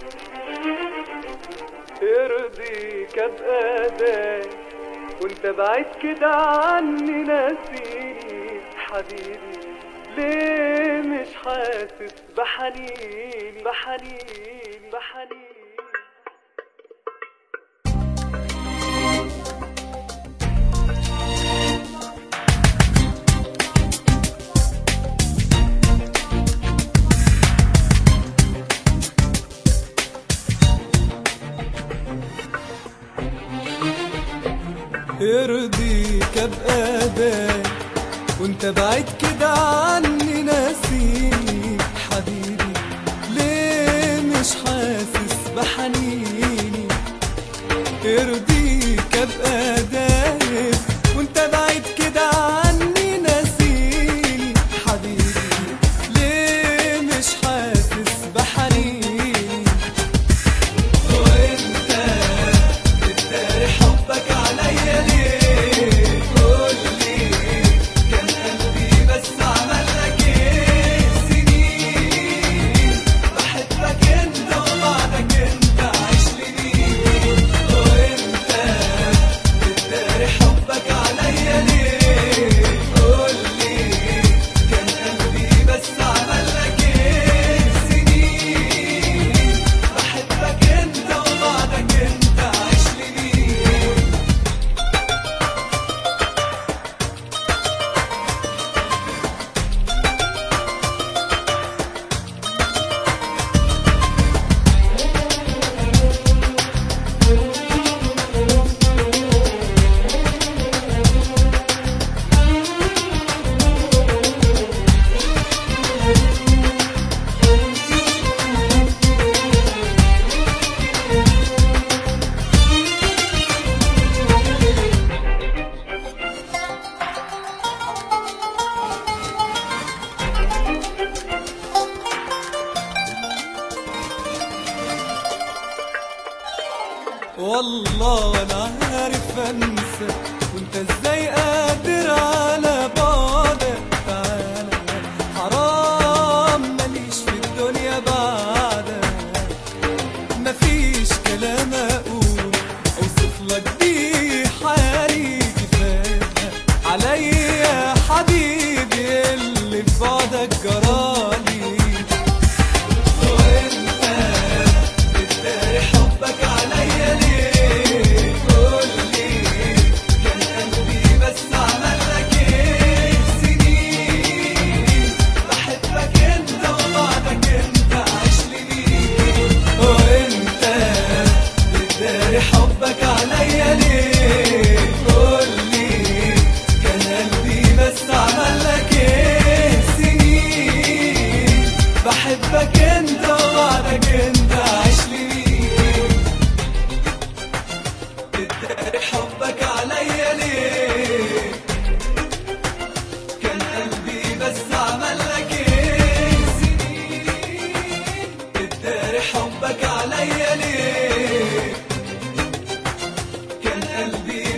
يرضيك ابقى داي وانت بعيد كده عني ناسيني حبيبي ليه مش حاسس بحنيني بحنيني بحنيني يرضيك ابقى داي وانت بعيد كده عني ناسيني حبيبي ليه مش حاسس بحنيني يرضيك ابقى داي وانت بعيد كده عني ناسيني حبيبي ليه مش حاسس بحنيني وانت بتداري حبك عليا ليه قولي كان قلبي بس عمل لك ايه سنين بحبك انت وبعدك انت عايش لمين وانت بتداري حبك عليا ليه قولي كان قلبي بس عمل لك ايه سنين بحبك انت وبعدك انت عايش لمين والله انا عارف انسى وانت ازاي قادر على بعدك تعالى حرام ماليش في الدنيا بعدك مفيش كلام اقول اوصف لك بيه حالي كفايه عليا حبيبي اللي في بعدك جرالي وانت بتداري حبك عليا ليه قولي كان قلبي بس عمل لك ايه سنين بحبك انت وبعدك انت عايش لمين وانت بتداري حبك عليا ليه قولي كان قلبي بس عمل لك ايه سنين بحبك انت وبعدك انت عايش لمين بتداري حبك عليا ليه كان قلبي بس عمل لك ايه سنين بتداري حبك عليا ليه كان قلبي